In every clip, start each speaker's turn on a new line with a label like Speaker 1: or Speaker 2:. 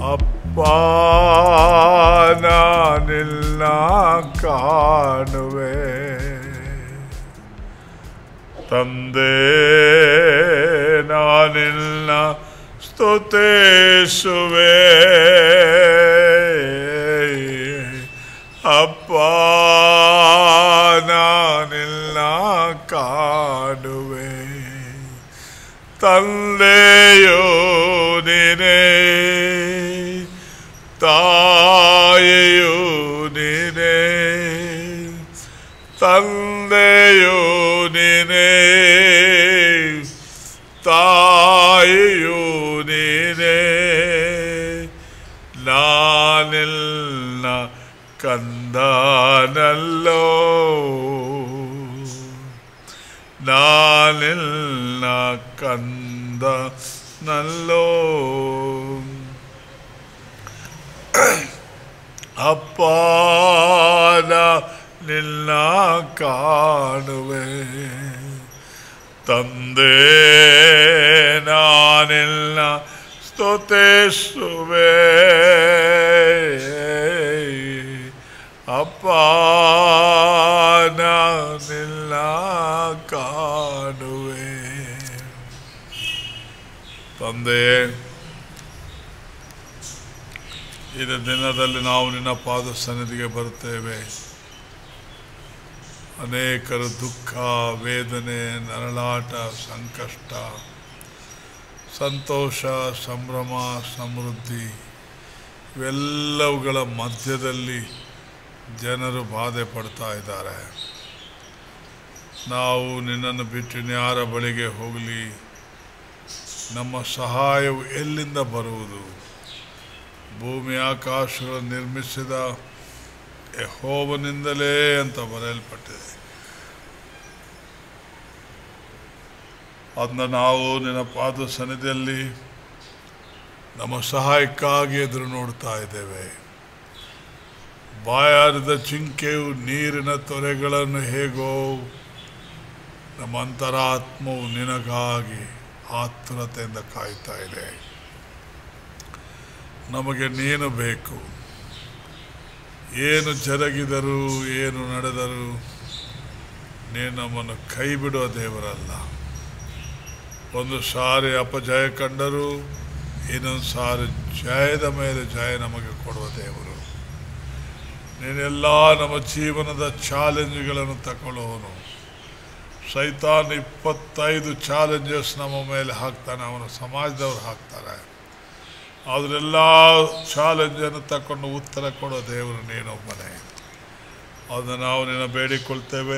Speaker 1: ಅಪ್ಪ ನಾನಿಲ್ಲ ಕಾಣುವೆ ತಂದೆ ನಾನಿಲ್ಲ ಸ್ತುತಿಸುವೆ ಅಪ್ಪ ನಾನಿಲ್ಲ ಕಾಣುವೆ ತಂದೆಯೋ ನೀನೇ ತಾಯಿಯು ನೀನೇ ತಂದೆಯು ನೀನೇ ತಾಯಿಯು ನೀನೇ ನಾನಿಲ್ಲ ಕಂದನಲ್ಲೋ ನಾನಿಲ್ಲ ಕಂದ ನಲ್ಲೋ ಅಪ್ಪಾದ ನಿನ್ನ ಕಾಣುವೆ ತಂದೆ ನಾನಿಲ್ಲ ಸ್ತುತಿಸುವೆ ಅಪ್ಪ ನಾನಿಲ್ಲ ಕಾಣುವೆ ತಂದೆ ಇದ ದಿನದಲ್ಲಿ ನಾವು ನಿನ್ನ ಪಾದ ಸನ್ನಿಧಿಗೆ ಬರುತ್ತೇವೆ ಅನೇಕರು ದುಃಖ ವೇದನೆ ನರಳಾಟ ಸಂಕಷ್ಟ ಸಂತೋಷ ಸಂಭ್ರಮ ಸಮೃದ್ಧಿ ಇವೆಲ್ಲವುಗಳ ಮಧ್ಯದಲ್ಲಿ ಜನರು ಬಾಧೆ ಪಡ್ತಾ ಇದ್ದಾರೆ ನಾವು ನಿನ್ನನ್ನು ಬಿಟ್ಟು ಇನ್ಯಾರ ಬಳಿಗೆ ಹೋಗಲಿ ನಮ್ಮ ಸಹಾಯವು ಎಲ್ಲಿಂದ ಬರುವುದು ಭೂಮಿ ಆಕಾಶಗಳು ನಿರ್ಮಿಸಿದ ಯಹೋವನಿಂದಲೇ ಅಂತ ಬರೆಯಲ್ಪಟ್ಟಿದೆ ಅದನ್ನ ನಾವು ನಿನ್ನ ಪಾದ ಸನ್ನಿಧಿಯಲ್ಲಿ ನಮ್ಮ ಸಹಾಯಕ್ಕಾಗಿ ಎದುರು ನೋಡ್ತಾ ಇದ್ದೇವೆ ಬಾಯಾರಿದ ಚಿಂಕೆಯು ನೀರಿನ ತೊರೆಗಳನ್ನು ಹೇಗೋ ನಮ್ಮ ಅಂತರಾತ್ಮವು ನಿನಗಾಗಿ ಆತುರತೆಯಿಂದ ಕಾಯ್ತಾ ಇದೆ ನಮಗೆ ನೀನು ಬೇಕು ಏನು ಜರುಗಿದರೂ ಏನು ನಡೆದರೂ ನೀನು ನಮ್ಮನ್ನು ಕೈ ಬಿಡುವ ದೇವರಲ್ಲ ಒಂದು ಸಾರಿ ಅಪಜಯ ಕಂಡರೂ ಇನ್ನೊಂದು ಸಾರಿ ಜಯದ ಮೇಲೆ ಜಯ ನಮಗೆ ಕೊಡುವ ದೇವರು ನೀನೆಲ್ಲ ನಮ್ಮ ಜೀವನದ ಚಾಲೆಂಜ್ಗಳನ್ನು ತಗೊಳ್ಳೋನು ಸೈತಾನ್ ಇಪ್ಪತ್ತೈದು ಚಾಲೆಂಜಸ್ ನಮ್ಮ ಮೇಲೆ ಹಾಕ್ತಾನೆ ಅವನ ಸಮಾಜದವ್ರು ಹಾಕ್ತಾರೆ ಅದರೆಲ್ಲ ಚಾಲೆಂಜನ್ನು ತಕೊಂಡು ಉತ್ತರ ಕೊಡೋ ದೇವರು ನೀನೊಬ್ಬನೇ ಅದನ್ನು ನಾವು ನಿನ್ನ ಬೇಡಿಕೊಳ್ತೇವೆ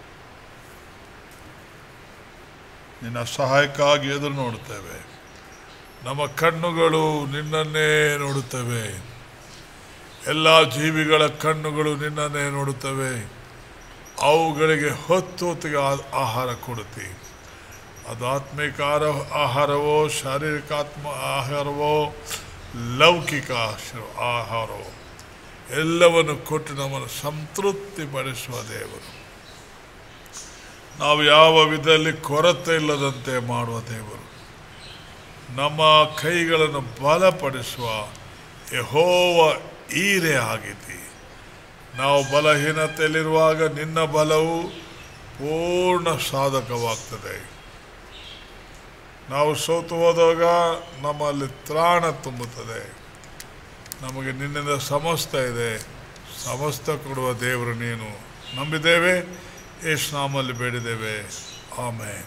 Speaker 1: ನಿನ್ನ ಸಹಾಯಕ್ಕಾಗಿ ಎದುರು ನೋಡ್ತೇವೆ ನಮ್ಮ ಕಣ್ಣುಗಳು ನಿನ್ನನ್ನೇ ನೋಡುತ್ತವೆ ಎಲ್ಲ ಜೀವಿಗಳ ಕಣ್ಣುಗಳು ನಿನ್ನನ್ನೇ ನೋಡುತ್ತವೆ ಅವುಗಳಿಗೆ ಹೊತ್ತು ಹೊತ್ತಿಗೆ ಆ- ಆಹಾರ ಕೊಡುತ್ತಿ ಅದು ಆತ್ಮಿಕ ಆರ- ಆಹಾರವೋ ಶಾರೀರಿಕ ಆತ್ಮ ಆಹಾರವೋ ಲೌಕಿಕ ಆಶ- ಆಹಾರವೋ ಎಲ್ಲವನ್ನು ಕೊಟ್ಟು ನಮ್ಮನ್ನು ಸಂತೃಪ್ತಿ ಪಡಿಸುವ ದೇವರು ನಾವು ಯಾವ ವಿಧದಲ್ಲಿ ಕೊರತೆ ಇಲ್ಲದಂತೆ ಮಾಡುವ ದೇವರು ನಮ್ಮ ಕೈಗಳನ್ನು ಬಲಪಡಿಸುವ ಯಹೋವ ಈರೆ ಆಗಿದ್ದಿ ನಾವು ಬಲಹೀನತೆಯಲ್ಲಿರುವಾಗ ನಿನ್ನ ಬಲವು ಪೂರ್ಣ ಸಾಧಕವಾಗ್ತದೆ ನಾವು ಸೋತು ಹೋದಾಗ ನಮ್ಮಲ್ಲಿ ತ್ರಾಣ ತುಂಬುತ್ತದೆ ನಮಗೆ ನಿನ್ನಿಂದ ಸಮಸ್ತ ಇದೆ ಸಮಸ್ತ ಕೊಡುವ ದೇವರು ನೀನು ನಂಬಿದ್ದೇವೆ ಯೇಸು ನಾಮಲ್ಲಿ ಬೇಡಿದ್ದೇವೆ ಆಮೇಲೆ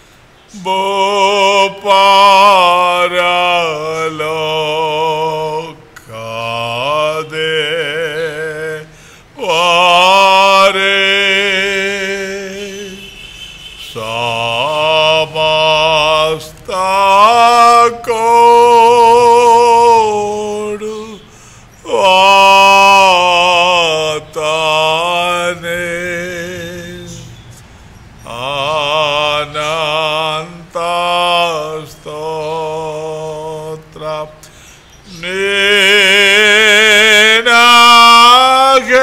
Speaker 1: ಬೋಪಾರಲೋಕದೆ ವಾರೆ ಸಮಸ್ತ ಕೋಡು ವಾತಾನೆ ಅನಂತ ಸ್ತೋತ್ರ ನಿನಗೆ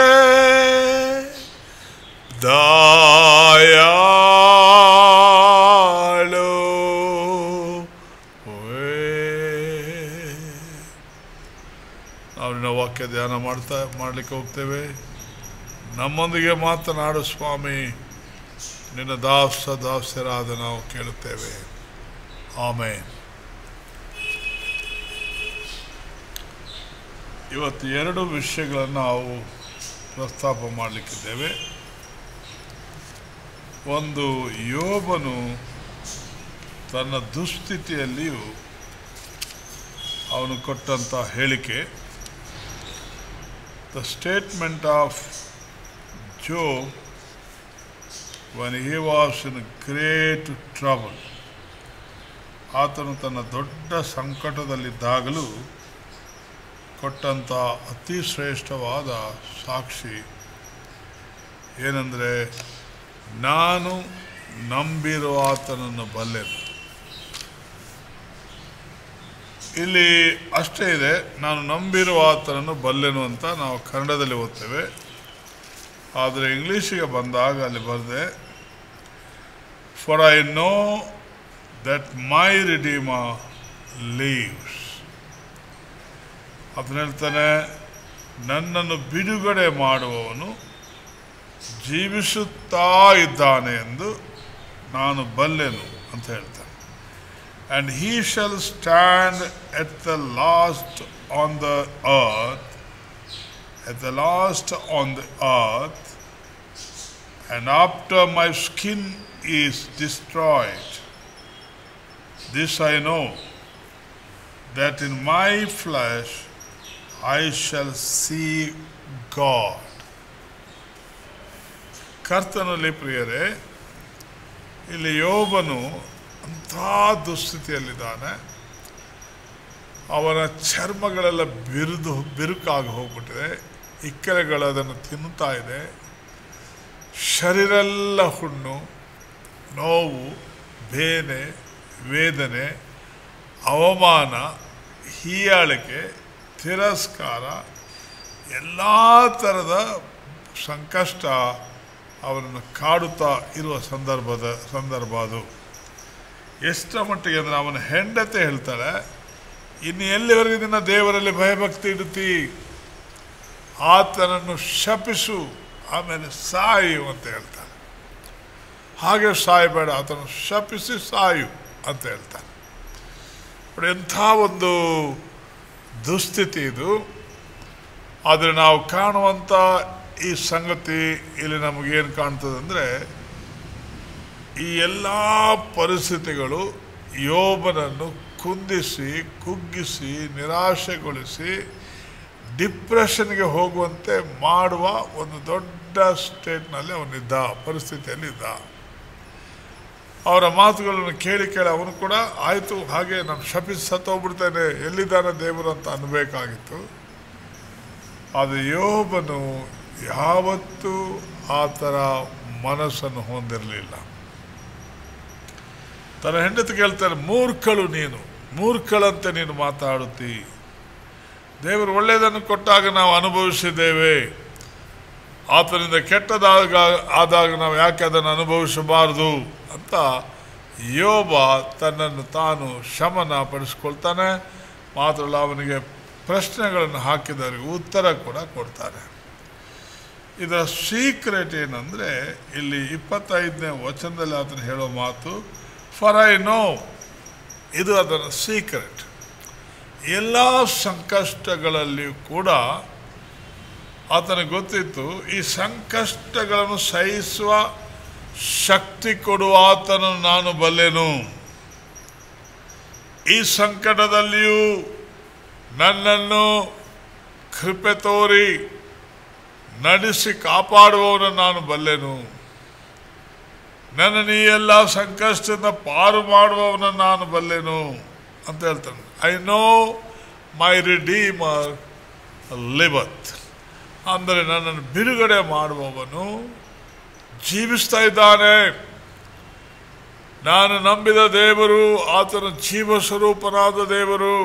Speaker 1: ದಯಾಳು ವೇ. ಅವನ ವಾಕ್ಯ ಧ್ಯಾನ ಮಾಡ್ತಾ ಮಾಡಲಿಕ್ಕೆ ಹೋಗ್ತೇವೆ ನಮ್ಮೊಂದಿಗೆ ಮಾತನಾಡು ಸ್ವಾಮಿ ನಿನ್ನ ದಾಸ ದಾಸ್ಯರಾದ ನಾವು ಕೇಳುತ್ತೇವೆ ಆಮೇನ್ ಇವತ್ತು ಎರಡು ವಿಷಯಗಳನ್ನು ನಾವು ಪ್ರಸ್ತಾಪ ಮಾಡಲಿಕ್ಕಿದ್ದೇವೆ ಒಂದು ಯೋಬನು ತನ್ನ ದುಸ್ಥಿತಿಯಲ್ಲಿಯೂ ಅವನು ಕೊಟ್ಟಂಥ ಹೇಳಿಕೆ the statement of Job when he was in great trouble ಆತನು ತನ್ನ ದೊಡ್ಡ ಸಂಕಟದಲ್ಲಿದ್ದಾಗಲೂ ಕೊಟ್ಟಂಥ ಅತಿ ಶ್ರೇಷ್ಠವಾದ ಸಾಕ್ಷಿ ಏನೆಂದರೆ ನಾನು ನಂಬಿರುವ ಆತನನ್ನು ಬಲ್ಲೆನು ಇಲ್ಲಿ ಅಷ್ಟೇ ಇದೆ ನಾನು ನಂಬಿರುವ ಆತನನ್ನು ಬಲ್ಲೆನು ಅಂತ ನಾವು ಕನ್ನಡದಲ್ಲಿ ಓದ್ತೇವೆ ಆದರೆ ಇಂಗ್ಲೀಷಿಗೆ ಬಂದಾಗ ಅಲ್ಲಿ ಬರೆದೆ for I know that my redeemer lives ಅದನ್ನ ಹೇಳ್ತಾನೆ ನನ್ನನ್ನು ಬಿಡುಗಡೆ ಮಾಡುವವನು ಜೀವಿಸುತ್ತಾ ಇದ್ದಾನೆ ಎಂದು ನಾನು ಬಲ್ಲೆನು ಅಂತ ಹೇಳ್ತಾನೆ and he shall stand at the last on the earth at the last on the earth and after my skin is destroyed this I know that in my flesh I shall see God. ಕರ್ತನಲ್ಲಿ ಪ್ರಿಯರೇ ಇಲ್ಲಿ ಯೋಬನು ಅಂಥ ದುಸ್ಥಿತಿಯಲ್ಲಿದ್ದಾನೆ ಅವನ ಚರ್ಮಗಳೆಲ್ಲ ಬಿರಿದು ಬಿರುಕಾಗಿ ಹೋಗ್ಬಿಟ್ಟಿದೆ ಇಕ್ಕರೆಗಳು ಅದನ್ನು ತಿನ್ನುತ್ತಾ ಇದೆ ಶರೀರೆಲ್ಲ ಹುಣ್ಣು ನೋವು ಬೇನೆ ವೇದನೆ ಅವಮಾನ ಹೀಯಾಳಿಕೆ ತಿರಸ್ಕಾರ ಎಲ್ಲ ಥರದ ಸಂಕಷ್ಟ ಅವರನ್ನು ಕಾಡುತ್ತಾ ಇರುವ ಸಂದರ್ಭದ ಸಂದರ್ಭ ಅದು ಎಷ್ಟರ ಮಟ್ಟಿಗೆ ಅಂದರೆ ಅವನ ಹೆಂಡತೆ ಹೇಳ್ತಾಳೆ ಇನ್ನು ಎಲ್ಲಿವರೆಗೆ ನಿನ್ನ ದೇವರಲ್ಲಿ ಭಯಭಕ್ತಿ ಇಡುತ್ತಿ ಆತನನ್ನು ಶಪಿಸು ಆಮೇಲೆ ಸಾಯು ಅಂತ ಹೇಳ್ತಾನೆ ಹಾಗೆ ಸಾಯಬೇಡ ಆತನು ಶಪಿಸಿ ಸಾಯು ಅಂತ ಹೇಳ್ತಾನೆ ನೋಡಿ ಎಂಥ ಒಂದು ದುಸ್ಥಿತಿ ಇದು ಆದರೆ ನಾವು ಕಾಣುವಂಥ ಈ ಸಂಗತಿ ಇಲ್ಲಿ ನಮಗೇನು ಕಾಣ್ತದೆ ಅಂದರೆ ಈ ಎಲ್ಲ ಪರಿಸ್ಥಿತಿಗಳು ಯೋಬನನ್ನು ಕುಂದಿಸಿ ಕುಗ್ಗಿಸಿ ನಿರಾಶೆಗೊಳಿಸಿ ಡಿಪ್ರೆಷನ್ಗೆ ಹೋಗುವಂತೆ ಮಾಡುವ ಒಂದು ದೊಡ್ಡ ಸ್ಟೇಟ್ನಲ್ಲಿ ಅವನಿದ್ದ ಪರಿಸ್ಥಿತಿಯಲ್ಲಿ ಇದ್ದ ಅವರ ಮಾತುಗಳನ್ನು ಕೇಳಿ ಕೇಳಿ ಅವನು ಕೂಡ ಆಯಿತು ಹಾಗೆ ನಾನು ಶಪಿಸಿ ಸತ್ತೋಗ್ಬಿಡ್ತೇನೆ ಎಲ್ಲಿದ್ದಾನೆ ದೇವರು ಅಂತ ಅನ್ಬೇಕಾಗಿತ್ತು ಆದರೆ ಯೋಬನು ಯಾವತ್ತೂ ಆ ಥರ ಮನಸ್ಸನ್ನು ಹೊಂದಿರಲಿಲ್ಲ ತನ್ನ ಹೆಂಡತಿ ಕೇಳ್ತಾರೆ ಮೂರ್ಖಳು ನೀನು ಮೂರ್ಖಳಂತೆ ನೀನು ಮಾತಾಡುತ್ತಿ ದೇವರು ಒಳ್ಳೆಯದನ್ನು ಕೊಟ್ಟಾಗ ನಾವು ಅನುಭವಿಸಿದ್ದೇವೆ ಆತನಿಂದ ಕೆಟ್ಟದಾಗ ಆದಾಗ ನಾವು ಯಾಕೆ ಅದನ್ನು ಅನುಭವಿಸಬಾರದು ಅಂತ ಯೋಬ ತನ್ನನ್ನು ತಾನು ಶಮನ ಪಡಿಸ್ಕೊಳ್ತಾನೆ ಮಾತ್ರ ಅವನಿಗೆ ಪ್ರಶ್ನೆಗಳನ್ನು ಹಾಕಿದವರಿಗೆ ಉತ್ತರ ಕೂಡ ಕೊಡ್ತಾನೆ ಇದರ ಸೀಕ್ರೆಟ್ ಏನಂದರೆ ಇಲ್ಲಿ ಇಪ್ಪತ್ತೈದನೇ ವಚನದಲ್ಲಿ ಆತನು ಹೇಳೋ ಮಾತು ಫಾರ್ ಐ ನೋ ಇದು ಅದರ ಸೀಕ್ರೆಟ್ ಎಲ್ಲ ಸಂಕಷ್ಟಗಳಲ್ಲಿಯೂ ಕೂಡ ಆತನಿಗೆ ಗೊತ್ತಿತ್ತು ಈ ಸಂಕಷ್ಟಗಳನ್ನು ಸಹಿಸುವ ಶಕ್ತಿ ಕೊಡುವ ಆತನನ್ನು ನಾನು ಬಲ್ಲೆನು ಈ ಸಂಕಟದಲ್ಲಿಯೂ ನನ್ನನ್ನು ಕೃಪೆ ತೋರಿ ನಡೆಸಿ ಕಾಪಾಡುವವನನ್ನು ನಾನು ಬಲ್ಲೆನು ನನ್ನ ಈ ಎಲ್ಲ ಸಂಕಷ್ಟದಿಂದ ಪಾರು ಮಾಡುವವನನ್ನು ನಾನು ಬಲ್ಲೆನು ಅಂತ ಹೇಳ್ತಾನೆ I know my redeemer liveth ಅಂದರೆ ನನ್ನನ್ನು ಬಿಡುಗಡೆ ಮಾಡುವವನು ಜೀವಿಸ್ತಾ ಇದ್ದಾನೆ ನಾನು ನಂಬಿದ ದೇವರು ಆತನ ಜೀವ ಸ್ವರೂಪನಾದ ದೇವರು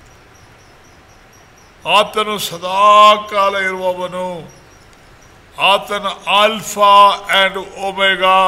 Speaker 1: ಆತನು ಸದಾಕಾಲ ಇರುವವನು ಆತನ ಆಲ್ಫಾ ಆ್ಯಂಡ್ ಒಮೆಗಾ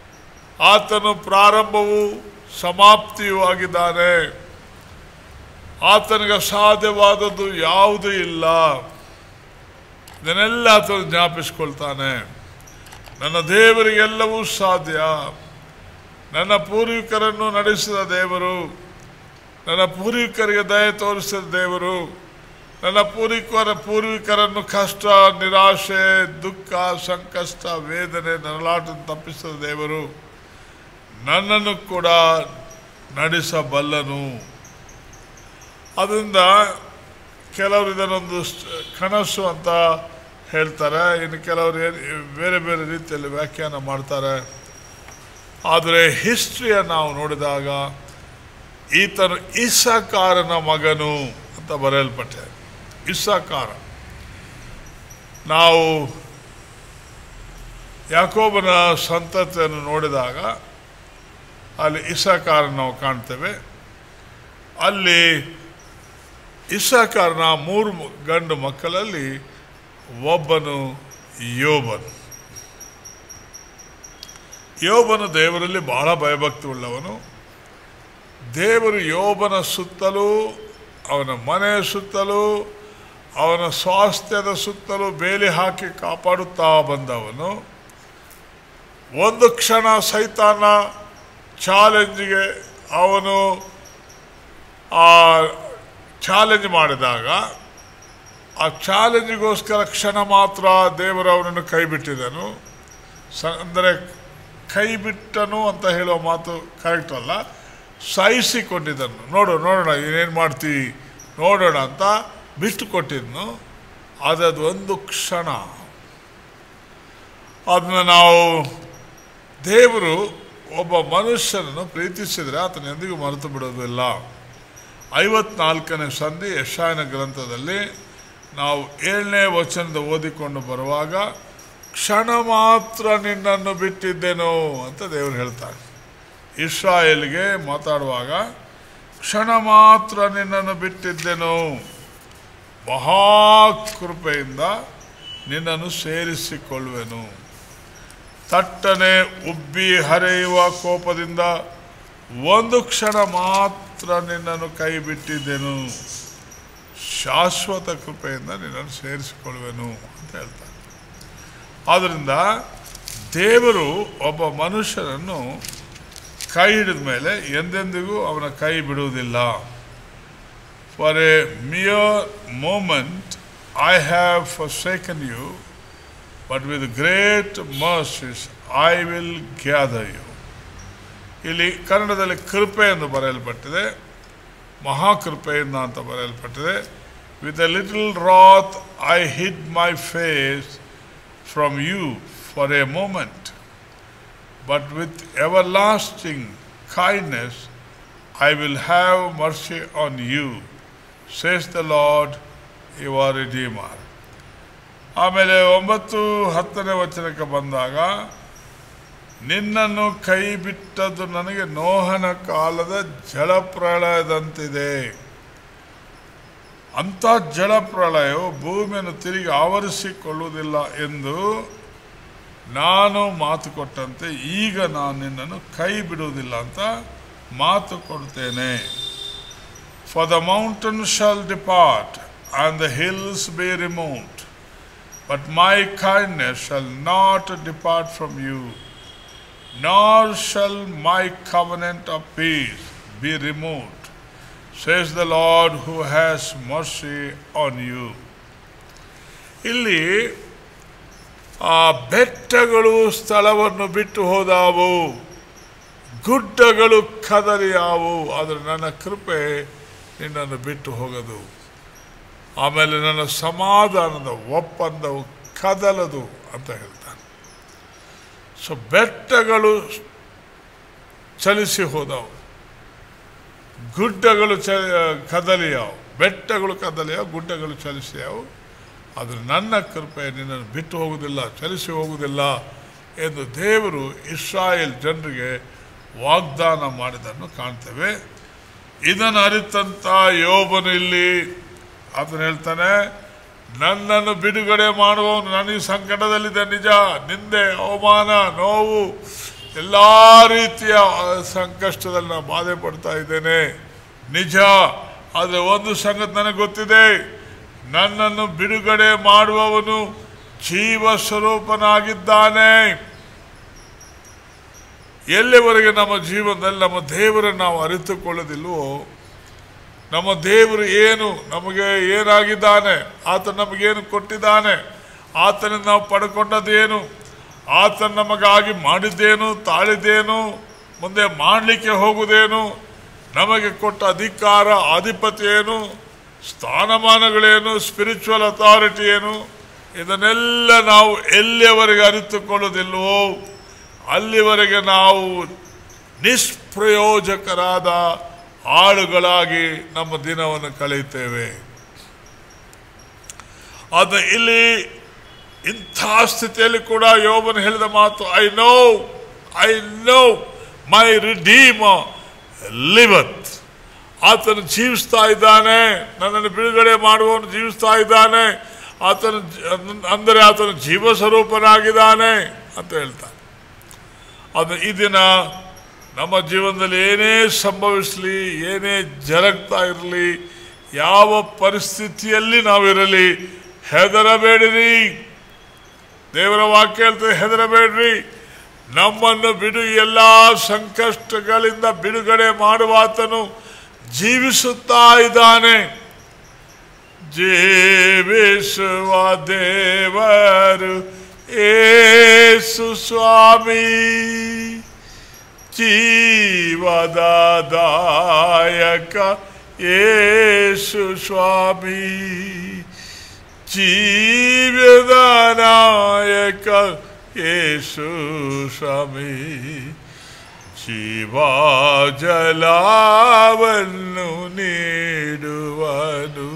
Speaker 1: ಆತನು ಪ್ರಾರಂಭವೂ ಸಮಾಪ್ತಿಯೂ ಆಗಿದ್ದಾನೆ ಆತನಿಗೆ ಸಾಧ್ಯವಾದದ್ದು ಯಾವುದೂ ಇಲ್ಲ ಇದನ್ನೆಲ್ಲ ಆತನು ಜ್ಞಾಪಿಸ್ಕೊಳ್ತಾನೆ ನನ್ನ ದೇವರಿಗೆಲ್ಲವೂ ಸಾಧ್ಯ ನನ್ನ ಪೂರ್ವಿಕರನ್ನು ನಡೆಸಿದ ದೇವರು ನನ್ನ ಪೂರ್ವಿಕರಿಗೆ ದಯ ತೋರಿಸಿದ ದೇವರು ನನ್ನ ಪೂರ್ವಿಕರ ಪೂರ್ವಿಕರನ್ನು ಕಷ್ಟ ನಿರಾಶೆ ದುಃಖ ಸಂಕಷ್ಟ ವೇದನೆ ನರಳಾಟ ತಪ್ಪಿಸಿದ ದೇವರು ನನ್ನನ್ನು ಕೂಡ ನಡೆಸಬಲ್ಲನು ಅದರಿಂದ ಕೆಲವರು ಇದನ್ನೊಂದು ಸ್- ಕನಸು ಅಂತ ಹೇಳ್ತಾರೆ ಇನ್ನು ಕೆಲವರು ಏನ್- ಬೇರೆ ಬೇರೆ ರೀತಿಯಲ್ಲಿ ವ್ಯಾಖ್ಯಾನ ಮಾಡ್ತಾರೆ ಆದರೆ ಹಿಸ್ಟ್ರಿಯ ನಾವು ನೋಡಿದಾಗ ಈತನು ಇಸಕಾರನ ಮಗನು ಅಂತ ಬರೆಯಲ್ಪಟ್ಟೆ ಇಸಕಾರ ನಾವು ಯಾಕೋಬನ ಸಂತತಿಯನ್ನು ನೋಡಿದಾಗ ಅಲ್ಲಿ ಇಸಕಾರ ನಾವು ಕಾಣ್ತೇವೆ ಅಲ್ಲಿ ಇಸಕಾರನ ಮೂರು ಮ- ಗಂಡು ಮಕ್ಕಳಲ್ಲಿ ಒಬ್ಬನು ಯೋಬನು ಯೋಬನು ದೇವರಲ್ಲಿ ಬಹಳ ಭಯಭಕ್ತಿ ಉಳ್ಳವನು ದೇವರು ಯೋಬನ ಸುತ್ತಲೂ ಅವನ ಮನೆಯ ಸುತ್ತಲೂ ಅವನ ಸ್ವಾಸ್ಥ್ಯದ ಸುತ್ತಲೂ ಬೇಲಿ ಹಾಕಿ ಕಾಪಾಡುತ್ತಾ ಬಂದವನು ಒಂದು ಕ್ಷಣ ಸೈತಾನ ಚಾಲೆಂಜ್ಗೆ ಅವನು ಆ ಚಾಲೆಂಜ್ ಮಾಡಿದಾಗ ಆ ಚಾಲೆಂಜಿಗೋಸ್ಕರ ಕ್ಷಣ ಮಾತ್ರ ದೇವರು ಅವನನ್ನು ಕೈ ಬಿಟ್ಟಿದನು ಸ ಅಂದರೆ ಕೈ ಬಿಟ್ಟನು ಅಂತ ಹೇಳುವ ಮಾತು ಕರೆಕ್ಟ್ ಅಲ್ಲ ಸಹಿಸಿಕೊಂಡಿದ್ದನು ನೋಡು ನೋಡೋಣ ಏನೇನು ಮಾಡ್ತೀವಿ ನೋಡೋಣ ಅಂತ ಬಿಟ್ಟು ಕೊಟ್ಟಿದ್ನು ಆದರೆ ಅದು ಒಂದು ಕ್ಷಣ ಅದನ್ನ ನಾವು ದೇವರು ಒಬ್ಬ ಮನುಷ್ಯನನ್ನು ಪ್ರೀತಿಸಿದರೆ ಆತನ ಎಂದಿಗೂ ಮರೆತು ಬಿಡೋದಿಲ್ಲ ಐವತ್ನಾಲ್ಕನೇ ಸಂಧಿ ಯಶಾಯನ ಗ್ರಂಥದಲ್ಲಿ ನಾವು ಏಳನೇ ವಚನದ ಓದಿಕೊಂಡು ಬರುವಾಗ ಕ್ಷಣ ಮಾತ್ರ ನಿನ್ನನ್ನು ಬಿಟ್ಟಿದ್ದೇನೋ ಅಂತ ದೇವರು ಹೇಳ್ತಾರೆ ಇಸ್ರಾಯೇಲ್ಗೆ ಮಾತಾಡುವಾಗ ಕ್ಷಣ ಮಾತ್ರ ನಿನ್ನನ್ನು ಬಿಟ್ಟಿದ್ದೆನು ಮಹಾಕೃಪೆಯಿಂದ ನಿನ್ನನ್ನು ಸೇರಿಸಿಕೊಳ್ಳುವೆನು ತಟ್ಟನೆ ಉಬ್ಬಿ ಹರಿಯುವ ಕೋಪದಿಂದ ಒಂದು ಕ್ಷಣ ಮಾತ್ರ ನಿನ್ನನ್ನು ಕೈ ಬಿಟ್ಟಿದ್ದೆನು ಶಾಶ್ವತ ಕೃಪೆಯಿಂದ ನಿನ್ನನ್ನು ಸೇರಿಸಿಕೊಳ್ಳುವೆನು ಅಂತ ಹೇಳ್ತಾರೆ ಆದ್ದರಿಂದ ದೇವರು ಒಬ್ಬ ಮನುಷ್ಯನನ್ನು ಕೈ ಹಿಡಿದ ಮೇಲೆ ಎಂದೆಂದಿಗೂ ಅವನ ಕೈ ಬಿಡುವುದಿಲ್ಲ for a mere moment I have forsaken you but with great mercies I will gather you ಇಲ್ಲಿ ಕನ್ನಡದಲ್ಲಿ ಕೃಪೆ ಎಂದು ಬರೆಯಲ್ಪಟ್ಟಿದೆ ಮಹಾಕೃಪೆಯಿಂದ ಅಂತ ಬರೆಯಲ್ಪಟ್ಟಿದೆ with a little wrath I hid my face from you for a moment but with everlasting kindness I will have mercy on you, says the Lord, your Redeemer. ಆಮೇಲೆ ಒಂಬತ್ತು ಹತ್ತನೇ ವಚನಕ್ಕೆ ಬಂದಾಗ ನಿನ್ನನ್ನು ಕೈ ಬಿಟ್ಟದ್ದು ನನಗೆ ನೋಹನ ಕಾಲದ ಜಲಪ್ರಳಯದಂತಿದೆ ಅಂಥ ಜಲಪ್ರಳಯವು ಭೂಮಿಯನ್ನು ತಿರುಗಿ ಆವರಿಸಿಕೊಳ್ಳುವುದಿಲ್ಲ ಎಂದು ನಾನು ಮಾತು ಕೊಟ್ಟಂತೆ ಈಗ ನಾನು ನಿನ್ನನ್ನು ಕೈ ಬಿಡುವುದಿಲ್ಲ ಅಂತ ಮಾತು ಕೊಡ್ತೇನೆ for the mountain shall depart and the hills be removed but my kindness shall not depart from you nor shall my covenant of peace be removed says the Lord who has mercy on you ಇಲ್ಲಿ ಆ ಬೆಟ್ಟಗಳು ಸ್ಥಳವನ್ನು ಬಿಟ್ಟು ಹೋದಾವು ಗುಡ್ಡಗಳು ಕದರಿಯಾವು ಆದರೆ ನನ್ನ ಕೃಪೆ ನಿನ್ನನ್ನು ಬಿಟ್ಟು ಹೋಗದು ಆಮೇಲೆ ನನ್ನ ಸಮಾಧಾನದ ಒಪ್ಪಂದವು ಕದಲದು ಅಂತ ಹೇಳ್ತಾನೆ ಸೊ ಬೆಟ್ಟಗಳು ಚಲಿಸಿ ಹೋದವು ಗುಡ್ಡಗಳು ಚ ಕದಲಿಯಾವು ಬೆಟ್ಟಗಳು ಕದಲಿಯಾವು ಗುಡ್ಡಗಳು ಚಲಿಸಿಯಾವು ಆದರೆ ನನ್ನ ಕೃಪೆ ನಿನ್ನನ್ನು ಬಿಟ್ಟು ಹೋಗುವುದಿಲ್ಲ ಚಲಿಸಿ ಹೋಗುವುದಿಲ್ಲ ಎಂದು ದೇವರು ಇಸ್ರಾಯೇಲ್ ಜನರಿಗೆ ವಾಗ್ದಾನ ಮಾಡಿದ್ದನ್ನು ಕಾಣ್ತೇವೆ ಇದನ್ನು ಅರಿತಂತ ಯೋಬನು ಇಲ್ಲಿ ಆತನು ಹೇಳ್ತಾನೆ ನನ್ನನ್ನು ಬಿಡುಗಡೆ ಮಾಡುವವನು ನನಗೆ ಸಂಕಟದಲ್ಲಿದೆ ನಿಜ ನಿಂದೆ ಅವಮಾನ ನೋವು ಎಲ್ಲ ರೀತಿಯ ಸಂಕಷ್ಟದಲ್ಲಿ ನಾನು ಬಾಧೆ ಪಡ್ತಾ ಇದ್ದೇನೆ ನಿಜ ಆದರೆ ಒಂದು ಸಂಗತಿ ನನಗೆ ಗೊತ್ತಿದೆ ನನ್ನನ್ನು ಬಿಡುಗಡೆ ಮಾಡುವವನು ಜೀವ ಸ್ವರೂಪನಾಗಿದ್ದಾನೆ ಎಲ್ಲಿವರೆಗೆ ನಮ್ಮ ಜೀವನದಲ್ಲಿ ನಮ್ಮ ದೇವರನ್ನು ನಾವು ಅರಿತುಕೊಳ್ಳೋದಿಲ್ವೋ ನಮ್ಮ ದೇವರು ಏನು ನಮಗೆ ಏನಾಗಿದ್ದಾನೆ ಆತ ನಮಗೇನು ಕೊಟ್ಟಿದ್ದಾನೆ ಆತನಿಂದ ನಾವು ಪಡ್ಕೊಂಡದ್ದೇನು ಆತ ನಮಗಾಗಿ ಮಾಡಿದ್ದೇನು ತಾಳಿದ್ದೇನು ಮುಂದೆ ಮಾಡಲಿಕ್ಕೆ ಹೋಗುವುದೇನು ನಮಗೆ ಕೊಟ್ಟ ಅಧಿಕಾರ ಆಧಿಪತ್ಯ ಏನು ಸ್ಥಾನಮಾನಗಳೇನು ಸ್ಪಿರಿಚುವಲ್ ಅಥಾರಿಟಿ ಏನು ಇದನ್ನೆಲ್ಲ ನಾವು ಎಲ್ಲಿಯವರೆಗೆ ಅರಿತುಕೊಳ್ಳೋದಿಲ್ವೋ ಅಲ್ಲಿವರೆಗೆ ನಾವು ನಿಷ್ಪ್ರಯೋಜಕರಾದ ಆಳುಗಳಾಗಿ ನಮ್ಮ ದಿನವನ್ನು ಕಳೆಯುತ್ತೇವೆ ಅದು ಇಲ್ಲಿ ಇಂಥ ಸ್ಥಿತಿಯಲ್ಲಿ ಕೂಡ ಯೋಬನು ಹೇಳಿದ ಮಾತು I know I know my redeemer liveth ಆತನು ಜೀವಿಸ್ತಾ ಇದ್ದಾನೆ ನನ್ನನ್ನು ಬಿಡುಗಡೆ ಮಾಡುವವನು ಜೀವಿಸ್ತಾ ಇದ್ದಾನೆ ಆತನು ಜ- ಅಂದರೆ ಆತನು ಜೀವ ಸ್ವರೂಪನಾಗಿದ್ದಾನೆ ಅಂತ ಹೇಳ್ತಾನೆ ಅದು ಈ ದಿನ ನಮ್ಮ ಜೀವನದಲ್ಲಿ ಏನೇ ಸಂಭವಿಸಲಿ ಏನೇ ಜರಗ್ತಾ ಇರಲಿ ಯಾವ ಪರಿಸ್ಥಿತಿಯಲ್ಲಿ ನಾವಿರಲಿ ಹೆದರಬೇಡಿರಿ ದೇವರ ವಾಕ್ಯ ಹೇಳ್ತದೆ ಹೆದರಬೇಡ್ರಿ ನಮ್ಮನ್ನು ಬಿಡು ಎಲ್ಲ ಸಂಕಷ್ಟಗಳಿಂದ ಬಿಡುಗಡೆ ಮಾಡುವಾತನು ಜೀವಿಸುತ್ತಾ ಇದ್ದಾನೆ ಜೀವಿಸುವ ದೇವರು ಏಸು ಸ್ವಾಮಿ ಜೀವದಾಯಕ ಏಸು ಸ್ವಾಮಿ ಜೀವ್ಯದ ನಾಯಕ ಯೇಸು ಸ್ವಾಮಿ ಜೀವ ಜಲವನ್ನು ನೀಡುವನು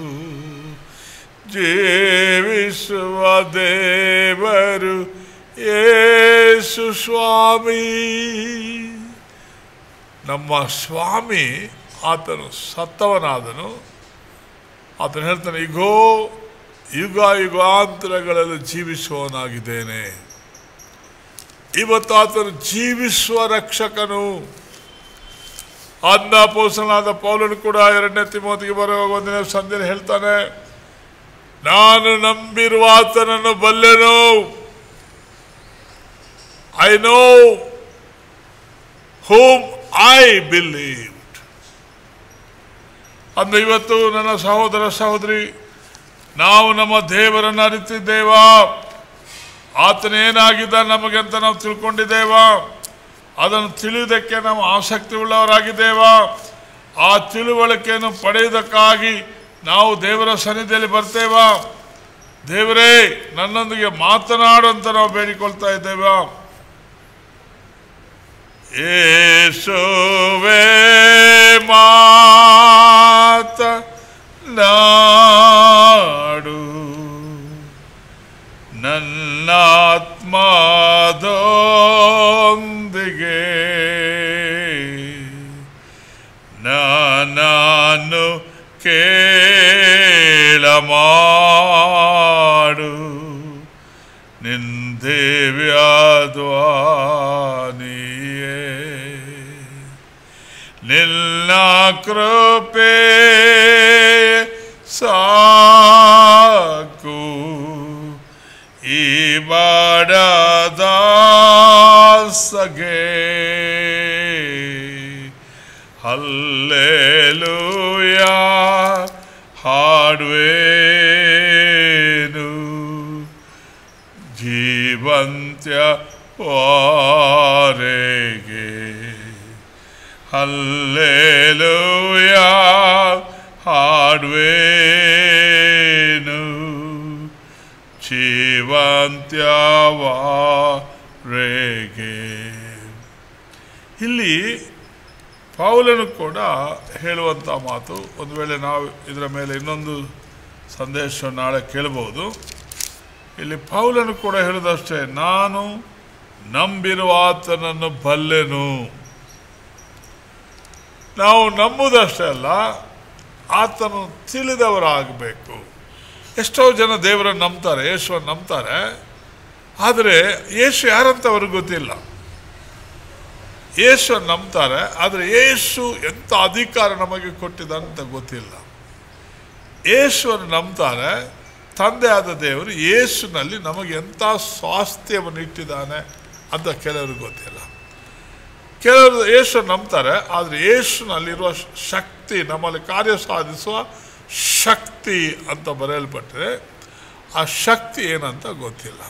Speaker 1: ಜೀವಿಸುವ ದೇವರು ಯೇಸು ಸ್ವಾಮಿ ನಮ್ಮ ಸ್ವಾಮಿ ಆತನು ಸತ್ತವನಾದನು ಆತನು ಹೇಳ್ತಾನೆ ಈಗೋ ಯುಗ ಯುಗಾಂತರಗಳಲ್ಲಿ ಜೀವಿಸುವವನಾಗಿದ್ದೇನೆ ಇವತ್ತು ಆತನು ಜೀವಿಸುವ ರಕ್ಷಕನು ಅನ್ನ ಪೋಸನಾದ ಪೌಲನು ಕೂಡ ಎರಡನೇ ತಿಮೋತಿಗೆ ಬರುವಾಗ ಒಂದಿನ ಸಂಜೆ ಹೇಳ್ತಾನೆ ನಾನು ನಂಬಿರುವ ಆತನನ್ನು ಬಲ್ಲೆನು I know whom I believed ಅಂದ್ರೆ ಇವತ್ತು ನನ್ನ ಸಹೋದರ ಸಹೋದರಿ ನಾವು ನಮ್ಮ ದೇವರನ್ನು ಅರಿತಿದ್ದೇವಾ ಆತನೇನಾಗಿದ್ದ ನಮಗೆ ಅಂತ ನಾವು ತಿಳ್ಕೊಂಡಿದ್ದೇವಾ ಅದನ್ನು ತಿಳಿಯುವುದಕ್ಕೆ ನಾವು ಆಸಕ್ತಿ ಉಳ್ಳವರಾಗಿದ್ದೇವಾ ಆ ತಿಳುವಳಿಕೆಯನ್ನು ಪಡೆಯುವುದಕ್ಕಾಗಿ ನಾವು ದೇವರ ಸನ್ನಿಧಿಯಲ್ಲಿ ಬರ್ತೇವಾ ದೇವರೇ ನನ್ನೊಂದಿಗೆ ಮಾತನಾಡು ಅಂತ ನಾವು ಬೇಡಿಕೊಳ್ತಾ ಇದ್ದೇವಾ ಯೇಸುವೆ ಮಾತ ನಾಡು ನನ್ನಾತ್ಮದೊಂದಿಗೆ ನಾನು ಕೇಳ ಮಾಡು ನಿಂದೇವ್ಯಾದ್ವಾನಿಯೇ ನಿನ್ನ ಕೃಪೆ ಸಾಕು ಈ ಬಡದ ಸಗೆ ಹಲ್ಲೆಲೂಯ ಹಾಡುವೇನು ಜೀವಂತ್ಯ ವಾರೆಗೆ ಹಲ್ಲೆಲೂಯ ಹಾಡುವೇನು ಜೀವಂತ್ಯವಾರೆಗೆ ಇಲ್ಲಿ ಪೌಲನು ಕೂಡ ಹೇಳುವಂಥ ಮಾತು ಒಂದು ವೇಳೆ ನಾವು ಇದರ ಮೇಲೆ ಇನ್ನೊಂದು ಸಂದೇಶ ನಾಳೆ ಕೇಳಬಹುದು ಇಲ್ಲಿ ಪೌಲನು ಕೂಡ ಹೇಳುದಷ್ಟೇ ನಾನು ನಂಬಿರುವ ಆತನನ್ನು ಬಲ್ಲೆನು ನಾವು ನಂಬುದಷ್ಟೇ ಅಲ್ಲ ಆತನು ತಿಳಿದವರಾಗಬೇಕು ಎಷ್ಟೋ ಜನ ದೇವರನ್ನು ನಂಬ್ತಾರೆ ಯೇಸುವನ್ನು ನಂಬ್ತಾರೆ ಆದರೆ ಯೇಸು ಯಾರಂತ ಅವ್ರಿಗೆ ಗೊತ್ತಿಲ್ಲ ಯೇಸು ನಂಬ್ತಾರೆ ಆದರೆ ಯೇಸು ಎಂಥ ಅಧಿಕಾರ ನಮಗೆ ಕೊಟ್ಟಿದ್ದಾನೆ ಅಂತ ಗೊತ್ತಿಲ್ಲ ಯೇಸುವನ್ನು ನಂಬ್ತಾರೆ ತಂದೆ ಆದ ದೇವರು ಯೇಸುನಲ್ಲಿ ನಮಗೆ ಎಂಥ ಸ್ವಾಸ್ಥ್ಯವನ್ನು ಇಟ್ಟಿದ್ದಾನೆ ಅಂತ ಕೆಲವ್ರಿಗೆ ಗೊತ್ತಿಲ್ಲ ಕೆಲವರು ಯೇಸು ನಂಬ್ತಾರೆ ಆದರೆ ಯೇಸುನಲ್ಲಿರುವ ಶಕ್ತಿ ನಮ್ಮಲ್ಲಿ ಕಾರ್ಯ ಸಾಧಿಸುವ ಶಕ್ತಿ ಅಂತ ಬರೆಯಲ್ಪಟ್ಟರೆ ಆ ಶಕ್ತಿ ಏನಂತ ಗೊತ್ತಿಲ್ಲ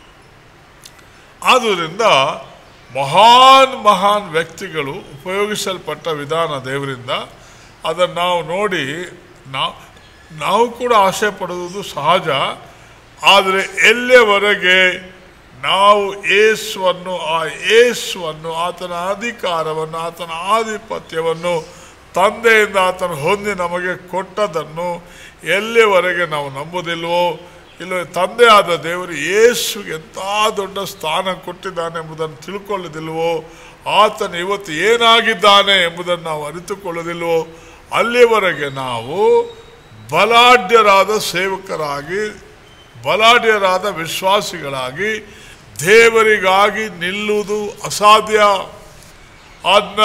Speaker 1: ಆದುದರಿಂದ ಮಹಾನ್ ಮಹಾನ್ ವ್ಯಕ್ತಿಗಳು ಉಪಯೋಗಿಸಲ್ಪಟ್ಟ ವಿಧಾನ ದೇವರಿಂದ ಅದನ್ನು ನಾವು ನೋಡಿ ನಾವು ನಾವು ಕೂಡ ಆಸೆ ಪಡುವುದು ಸಹಜ ಆದರೆ ಎಲ್ಲಿಯವರೆಗೆ ನಾವು ಏಸುವನ್ನು ಆ ಏಸುವನ್ನು ಆತನ ಅಧಿಕಾರವನ್ನು ಆತನ ಆಧಿಪತ್ಯವನ್ನು ತಂದೆಯಿಂದ ಆತನ ಹೊಂದಿ ನಮಗೆ ಕೊಟ್ಟದನ್ನು ಎಲ್ಲಿವರೆಗೆ ನಾವು ನಂಬುವುದಿಲ್ವೋ ಇಲ್ಲ ತಂದೆ ಆದ ದೇವರು ಯೇಸುಗೆ ಎಂಥ ದೊಡ್ಡ ಸ್ಥಾನ ಕೊಟ್ಟಿದ್ದಾನೆ ಎಂಬುದನ್ನು ತಿಳ್ಕೊಳ್ಳೋದಿಲ್ವೋ ಆತನು ಇವತ್ತು ಏನಾಗಿದ್ದಾನೆ ಎಂಬುದನ್ನು ನಾವು ಅರಿತುಕೊಳ್ಳೋದಿಲ್ವೋ ಅಲ್ಲಿವರೆಗೆ ನಾವು ಬಲಾಢ್ಯರಾದ ಸೇವಕರಾಗಿ ಬಲಾಢ್ಯರಾದ ವಿಶ್ವಾಸಿಗಳಾಗಿ ದೇವರಿಗಾಗಿ ನಿಲ್ಲುವುದು ಅಸಾಧ್ಯ ಅದನ್ನ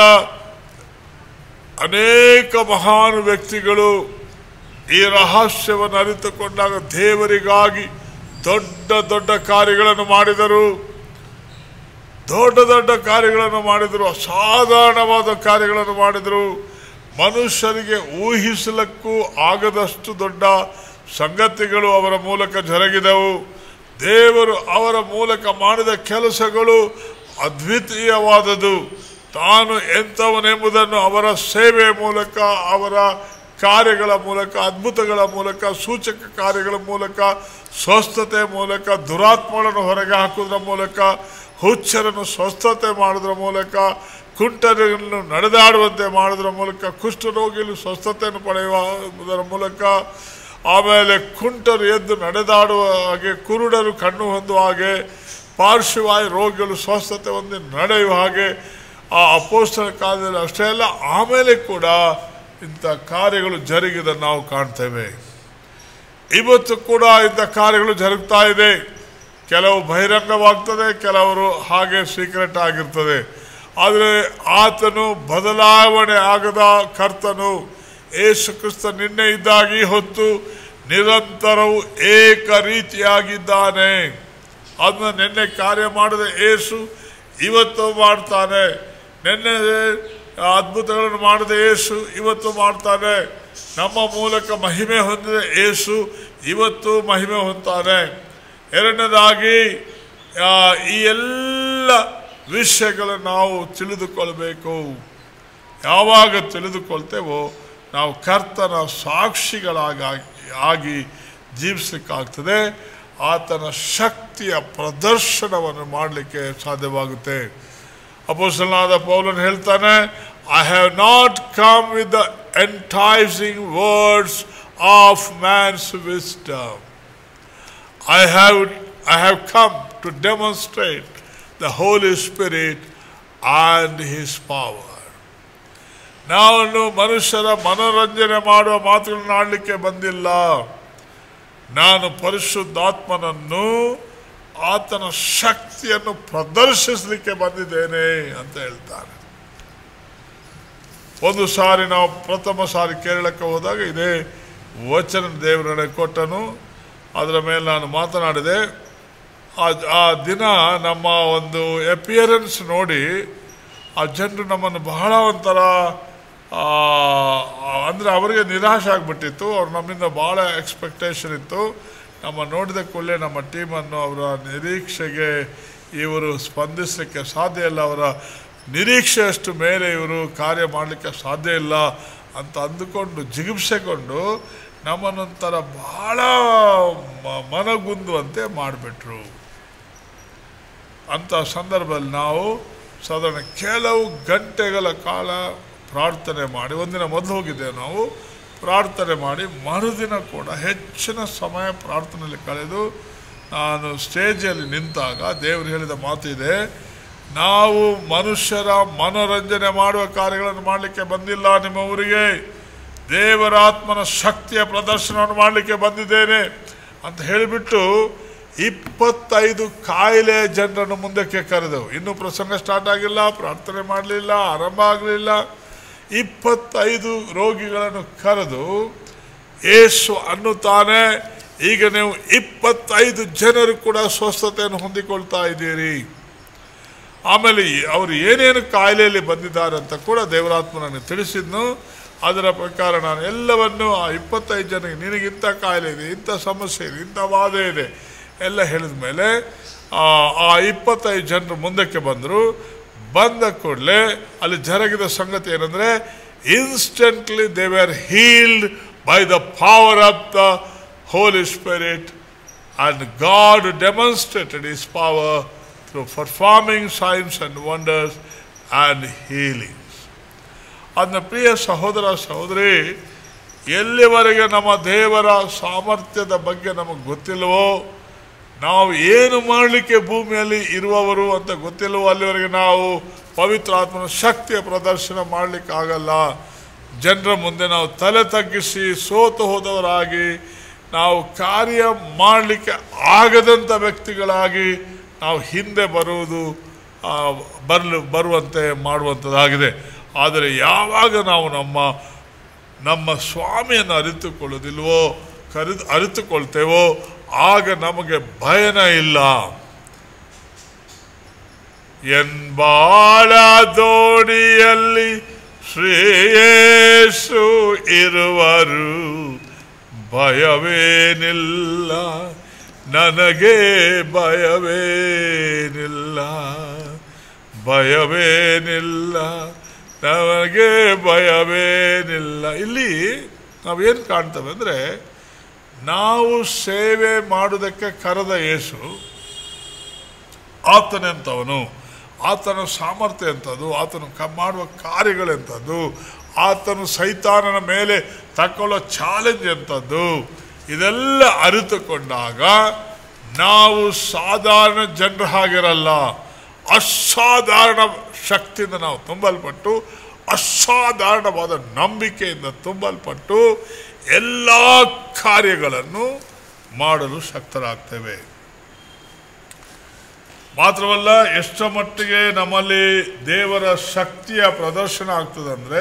Speaker 1: ಅನೇಕ ಮಹಾನ್ ವ್ಯಕ್ತಿಗಳು ಈ ರಹಸ್ಯವನ್ನು ಅರಿತುಕೊಂಡಾಗ ದೇವರಿಗಾಗಿ ದೊಡ್ಡ ದೊಡ್ಡ ಕಾರ್ಯಗಳನ್ನು ಮಾಡಿದರು ದೊಡ್ಡ ದೊಡ್ಡ ಕಾರ್ಯಗಳನ್ನು ಮಾಡಿದರು ಅಸಾಧಾರಣವಾದ ಕಾರ್ಯಗಳನ್ನು ಮಾಡಿದರು ಮನುಷ್ಯರಿಗೆ ಊಹಿಸಲಕ್ಕೂ ಆಗದಷ್ಟು ದೊಡ್ಡ ಸಂಗತಿಗಳು ಅವರ ಮೂಲಕ ಜರುಗಿದವು ದೇವರು ಅವರ ಮೂಲಕ ಮಾಡಿದ ಕೆಲಸಗಳು ಅದ್ವಿತೀಯವಾದದು ತಾನು ಎಂಥವನೆಂಬುದನ್ನು ಅವರ ಸೇವೆಯ ಮೂಲಕ ಅವರ ಕಾರ್ಯಗಳ ಮೂಲಕ ಅದ್ಭುತಗಳ ಮೂಲಕ ಸೂಚಕ ಕಾರ್ಯಗಳ ಮೂಲಕ ಸ್ವಸ್ಥತೆಯ ಮೂಲಕ ದುರಾತ್ಮಗಳನ್ನು ಹೊರಗೆ ಹಾಕುವುದರ ಮೂಲಕ ಹುಚ್ಚರನ್ನು ಸ್ವಸ್ಥತೆ ಮಾಡೋದ್ರ ಮೂಲಕ ಕುಂಟರನ್ನು ನಡೆದಾಡುವಂತೆ ಮಾಡೋದ್ರ ಮೂಲಕ ಕುಷ್ಠರೋಗಿಗಳು ಸ್ವಸ್ಥತೆಯನ್ನು ಪಡೆಯುವುದರ ಮೂಲಕ ಆಮೇಲೆ ಕುಂಟರು ಎದ್ದು ನಡೆದಾಡುವ ಹಾಗೆ ಕುರುಡರು ಕಣ್ಣು ಹೊಂದುವ ಹಾಗೆ ಪಾರ್ಶ್ವವಾಯು ರೋಗಿಗಳು ಸ್ವಸ್ಥತೆ ಹೊಂದಿ ನಡೆಯುವ ಹಾಗೆ ಆ ಅಪೋಸ್ತಲ ಕಾಲದಲ್ಲಿ ಅಷ್ಟೇ ಅಲ್ಲ ಆಮೇಲೆ ಕೂಡ ಇಂಥ ಕಾರ್ಯಗಳು ಜರುಗಿದ ನಾವು ಕಾಣ್ತೇವೆ ಇವತ್ತು ಕೂಡ ಇಂಥ ಕಾರ್ಯಗಳು ಜರುಗ್ತಾ ಇದೆ ಕೆಲವು ಬಹಿರಂಗವಾಗ್ತದೆ ಕೆಲವರು ಹಾಗೆ ಸೀಕ್ರೆಟ್ ಆಗಿರ್ತದೆ ಆದರೆ ಆತನು ಬದಲಾವಣೆ ಆಗದ ಕರ್ತನು ಏಸು ಕ್ರಿಸ್ತ ನಿನ್ನೆ ಇದ್ದಾಗ ಈ ಹೊತ್ತು ನಿರಂತರವು ಏಕ ರೀತಿಯಾಗಿದ್ದಾನೆ ಅದನ್ನ ನಿನ್ನೆ ಕಾರ್ಯ ಮಾಡಿದ ಏಸು ಇವತ್ತು ಮಾಡ್ತಾನೆ ನಿನ್ನೆ ಅದ್ಭುತಗಳನ್ನು ಮಾಡಿದ ಏಸು ಇವತ್ತು ಮಾಡ್ತಾನೆ ನಮ್ಮ ಮೂಲಕ ಮಹಿಮೆ ಹೊಂದಿದ ಏಸು ಇವತ್ತು ಮಹಿಮೆ ಹೊಂದ್ತಾನೆ ಎರಡನೇದಾಗಿ ಆ, ಈ ಎಲ್ಲ ವಿಷಯಗಳನ್ನು ನಾವು ತಿಳಿದುಕೊಳ್ಬೇಕು ಯಾವಾಗ ತಿಳಿದುಕೊಳ್ತೇವೋ ನಾವು ಕರ್ತನ ಸಾಕ್ಷಿಗಳಾಗಿ ಆಗಿ ಜೀವಿಸಲಿಕ್ಕಾಗ್ತದೆ ಆತನ ಶಕ್ತಿಯ ಪ್ರದರ್ಶನವನ್ನು ಮಾಡಲಿಕ್ಕೆ ಸಾಧ್ಯವಾಗುತ್ತೆ ಅಪೋಸಲನಾದ ಪೌಲನ್ ಹೇಳ್ತಾನೆ I have not come with the enticing words of man's wisdom I have, I have come to demonstrate the Holy Spirit and His power. ನಾವು ಮನುಷ್ಯರ ಮನೋರಂಜನೆ ಮಾಡುವ ಮಾತುಗಳನ್ನು ಆಡಲಿಕ್ಕೆ ಬಂದಿಲ್ಲ ನಾನು ಪರಿಶುದ್ಧಾತ್ಮನನ್ನು ಆತನ ಶಕ್ತಿಯನ್ನು ಪ್ರದರ್ಶಿಸಲಿಕ್ಕೆ ಬಂದಿದ್ದೇನೆ ಅಂತ ಹೇಳ್ತಾನೆ ಒಂದು ಸಾರಿ ನಾವು ಪ್ರಥಮ ಸಾರಿ ಕೇರಳಕ್ಕೆ ಹೋದಾಗ ಇದೇ ವಚನ ದೇವರು ನನಗೆ ಕೊಟ್ಟನು ಅದರ ಮೇಲೆ ನಾನು ಮಾತನಾಡಿದೆ ಆ ಆ ದಿನ ನಮ್ಮ ಒಂದು ಅಪಿಯರೆನ್ಸ್ ನೋಡಿ ಆ ಜನರು ನಮ್ಮನ್ನು ಬಹಳ ಒಂಥರ ಆ, ಅಂದರೆ ಅವರಿಗೆ ನಿರಾಶೆ ಆಗಿಬಿಟ್ಟಿತ್ತು ಅವ್ರು ನಮ್ಮಿಂದ ಭಾಳ ಎಕ್ಸ್ಪೆಕ್ಟೇಷನ್ ಇತ್ತು ನಮ್ಮ ನೋಡಿದ ಕೂಡಲೇ ನಮ್ಮ ಟೀಮನ್ನು ಅವರ ನಿರೀಕ್ಷೆಗೆ ಇವರು ಸ್ಪಂದಿಸಲಿಕ್ಕೆ ಸಾಧ್ಯ ಇಲ್ಲ ಅವರ ನಿರೀಕ್ಷೆಯಷ್ಟು ಮೇಲೆ ಇವರು ಕಾರ್ಯ ಮಾಡಲಿಕ್ಕೆ ಸಾಧ್ಯ ಇಲ್ಲ ಅಂತ ಅಂದುಕೊಂಡು ಜಿಗುಪ್ಸೆಗೊಂಡು ನಮ್ಮನ್ನೊಂಥರ ಬಹಳ ಮ- ಮನಗುಂದುವಂತೆ ಮಾಡಿಬಿಟ್ರು ಅಂಥ ಸಂದರ್ಭದಲ್ಲಿ ನಾವು ಸಾಧಾರಣ ಕೆಲವು ಗಂಟೆಗಳ ಕಾಲ ಪ್ರಾರ್ಥನೆ ಮಾಡಿ ಒಂದಿನ ಮೊದಲು ಹೋಗಿದ್ದೇವೆ ನಾವು ಪ್ರಾರ್ಥನೆ ಮಾಡಿ ಮರುದಿನ ಕೂಡ ಹೆಚ್ಚಿನ ಸಮಯ ಪ್ರಾರ್ಥನೆಯಲ್ಲಿ ಕಳೆದು ನಾನು ಸ್ಟೇಜಲ್ಲಿ ನಿಂತಾಗ ದೇವರು ಹೇಳಿದ ಮಾತು ಇದೆ ನಾವು ಮನುಷ್ಯರ ಮನೋರಂಜನೆ ಮಾಡುವ ಕಾರ್ಯಗಳನ್ನು ಮಾಡಲಿಕ್ಕೆ ಬಂದಿಲ್ಲ ನಿಮ್ಮ ಊರಿಗೆ ದೇವರ ಆತ್ಮನ ಶಕ್ತಿಯ ಪ್ರದರ್ಶನವನ್ನು ಮಾಡಲಿಕ್ಕೆ ಬಂದಿದ್ದೇನೆ ಅಂತ ಹೇಳಿಬಿಟ್ಟು ಇಪ್ಪತ್ತೈದು ಕಾಯಿಲೆ ಜನರನ್ನು ಮುಂದಕ್ಕೆ ಕರೆದವು ಇನ್ನೂ ಪ್ರಸಂಗ ಸ್ಟಾರ್ಟ್ ಆಗಿಲ್ಲ ಪ್ರಾರ್ಥನೆ ಮಾಡಲಿಲ್ಲ ಆರಂಭ ಆಗಲಿಲ್ಲ ಇಪ್ಪತ್ತೈದು ರೋಗಿಗಳನ್ನು ಕರೆದು ಏಸು ಅನ್ನುತ್ತಾನೆ ಈಗ ನೀವು ಇಪ್ಪತ್ತೈದು ಜನರು ಕೂಡ ಸ್ವಸ್ಥತೆಯನ್ನು ಹೊಂದಿಕೊಳ್ತಾ ಇದ್ದೀರಿ ಆಮೇಲೆ ಅವರು ಏನೇನು ಕಾಯಿಲೆಯಲ್ಲಿ ಬಂದಿದ್ದಾರೆ ಅಂತ ಕೂಡ ದೇವರಾತ್ಮ ನನಗೆ ತಿಳಿಸಿದ್ನು ಅದರ ಪ್ರಕಾರ ನಾನು ಎಲ್ಲವನ್ನು ಆ ಇಪ್ಪತ್ತೈದು ಜನಕ್ಕೆ ನಿನಗಿಂಥ ಕಾಯಿಲೆ ಇದೆ ಇಂಥ ಸಮಸ್ಯೆ ಇದೆ ಇಂಥ ವಾದ ಇದೆ ಎಲ್ಲ ಹೇಳಿದ ಮೇಲೆ ಆ ಆ ಇಪ್ಪತ್ತೈದು ಜನರು ಮುಂದಕ್ಕೆ ಬಂದರು ಬಂದ ಕೂಡಲೇ ಅಲ್ಲಿ ಜರುಗಿದ ಸಂಗತಿ ಏನಂದರೆ instantly they are healed by the power of the Holy Spirit and God demonstrated His power through performing signs and wonders and healings. ಅದನ್ನ ಪ್ರಿಯ ಸಹೋದರ ಸಹೋದರಿ ಎಲ್ಲಿವರೆಗೆ ನಮ್ಮ ದೇವರ ಸಾಮರ್ಥ್ಯದ ಬಗ್ಗೆ ನಮಗೆ ಗೊತ್ತಿಲ್ಲವೋ ನಾವು ಏನು ಮಾಡಲಿಕ್ಕೆ ಭೂಮಿಯಲ್ಲಿ ಇರುವವರು ಅಂತ ಗೊತ್ತಿಲ್ಲವೋ ಅಲ್ಲಿವರೆಗೆ ನಾವು ಪವಿತ್ರಾತ್ಮನ ಶಕ್ತಿಯ ಪ್ರದರ್ಶನ ಮಾಡಲಿಕ್ಕಾಗಲ್ಲ ಜನರ ಮುಂದೆ ನಾವು ತಲೆ ತಗ್ಗಿಸಿ ಸೋತು ಹೋದವರಾಗಿ ನಾವು ಕಾರ್ಯ ಮಾಡಲಿಕ್ಕೆ ಆಗದಂಥ ವ್ಯಕ್ತಿಗಳಾಗಿ ನಾವು ಹಿಂದೆ ಬರುವುದು ಆ, ಬರಲು ಬರುವಂತೆ ಮಾಡುವಂಥದ್ದಾಗಿದೆ ಆದರೆ ಯಾವಾಗ ನಾವು ನಮ್ಮ ನಮ್ಮ ಸ್ವಾಮಿಯನ್ನು ಅರಿತುಕೊಳ್ಳೋದಿಲ್ವೋ ಕರೆದು ಅರಿತುಕೊಳ್ತೇವೋ ಆಗ ನಮಗೆ ಭಯನ ಇಲ್ಲ ಎನ್ಬಾಳ ದೋಣಿಯಲ್ಲಿ ಶ್ರೇಯಸ್ಸು ಇರುವರು ಭಯವೇನಿಲ್ಲ ನನಗೆ ಭಯವೇನಿಲ್ಲ ಭಯವೇನಿಲ್ಲ ನನಗೆ ಭಯವೇನಿಲ್ಲ ಇಲ್ಲಿ ನಾವೇನು ಕಾಣ್ತೇವೆ ಅಂದರೆ ನಾವು ಸೇವೆ ಮಾಡುವುದಕ್ಕೆ ಕರೆದ ಯೇಸು ಆತನೆಂಥವನು ಆತನ ಸಾಮರ್ಥ್ಯ ಎಂಥದ್ದು ಆತನು ಕ ಮಾಡುವ ಕಾರ್ಯಗಳೆಂಥದ್ದು ಆತನು ಸೈತಾನನ ಮೇಲೆ ತಕ್ಕೊಳ್ಳೋ ಚಾಲೆಂಜ್ ಎಂಥದ್ದು ಇದೆಲ್ಲ ಅರಿತುಕೊಂಡಾಗ ನಾವು ಸಾಧಾರಣ ಜನರ ಹಾಗಿರಲ್ಲ ಅಸಾಧಾರಣ ಶಕ್ತಿಯಿಂದ ನಾವು ತುಂಬಲ್ಪಟ್ಟು ಅಸಾಧಾರಣವಾದ ನಂಬಿಕೆಯಿಂದ ತುಂಬಲ್ಪಟ್ಟು ಎಲ್ಲ ಕಾರ್ಯಗಳನ್ನು ಮಾಡಲು ಶಕ್ತರಾಗ್ತೇವೆ ಮಾತ್ರವಲ್ಲ ಎಷ್ಟರ ಮಟ್ಟಿಗೆ ನಮ್ಮಲ್ಲಿ ದೇವರ ಶಕ್ತಿಯ ಪ್ರದರ್ಶನ ಆಗ್ತದಂದ್ರೆ